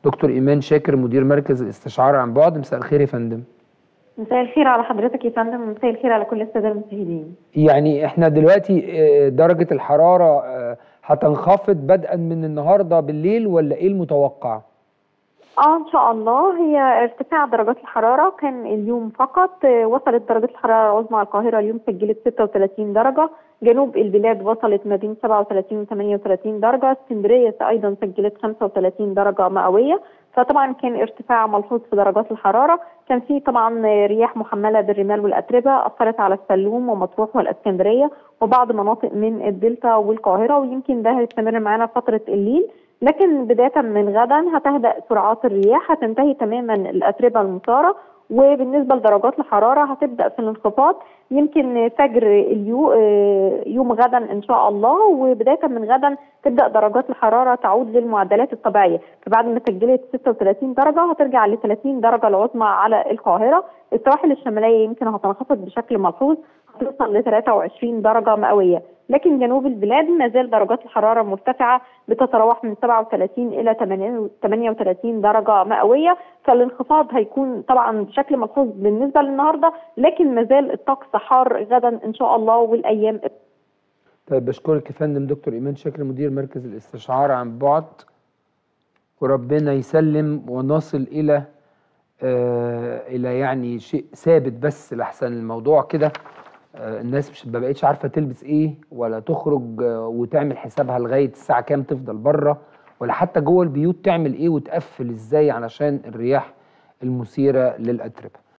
دكتور ايمان شاكر مدير مركز الاستشعار عن بعد مساء الخير يا فندم مساء الخير على حضرتك يا فندم ومساء الخير على كل الساده المشاهدين يعني احنا دلوقتي آه، درجة الحرارة آه، هتنخفض بدءا من النهاردة بالليل ولا ايه المتوقع؟ اه ان شاء الله هي ارتفاع درجات الحراره كان اليوم فقط آه، وصلت درجه الحراره العظمى على القاهره اليوم سجلت 36 درجه جنوب البلاد وصلت ما بين 37 و 38 درجه اسكندريه ايضا سجلت 35 درجه مئويه فطبعا كان ارتفاع ملحوظ في درجات الحراره كان في طبعا رياح محمله بالرمال والاتربه اثرت على السلوم ومطروح والاسكندريه وبعض مناطق من الدلتا والقاهره ويمكن ده هيستمر معانا فتره الليل لكن بدايه من غدا هتهدأ سرعات الرياح هتنتهي تماما الاتربه المثاره وبالنسبه لدرجات الحراره هتبدا في الانخفاض يمكن فجر اليو آه، يوم غدا ان شاء الله وبدايه من غدا تبدا درجات الحراره تعود للمعدلات الطبيعيه فبعد ما سجلت 36 درجه هترجع ل 30 درجه العظمى على القاهره السواحل الشماليه يمكن هتنخفض بشكل ملحوظ هتوصل ل 23 درجه مئويه لكن جنوب البلاد ما زال درجات الحراره مرتفعه بتتراوح من 37 الى 38 درجه مئويه فالانخفاض هيكون طبعا بشكل ملحوظ بالنسبه للنهارده لكن ما زال الطقس حار غدا ان شاء الله والايام طيب بشكرك يا فندم دكتور ايمان شاكر مدير مركز الاستشعار عن بعد وربنا يسلم ونصل الى آه الى يعني شيء ثابت بس لحسن الموضوع كده آه الناس مش ما بقتش عارفه تلبس ايه ولا تخرج آه وتعمل حسابها لغايه الساعه كام تفضل بره ولا حتى جوه البيوت تعمل ايه وتقفل ازاي علشان الرياح المثيره للاتربه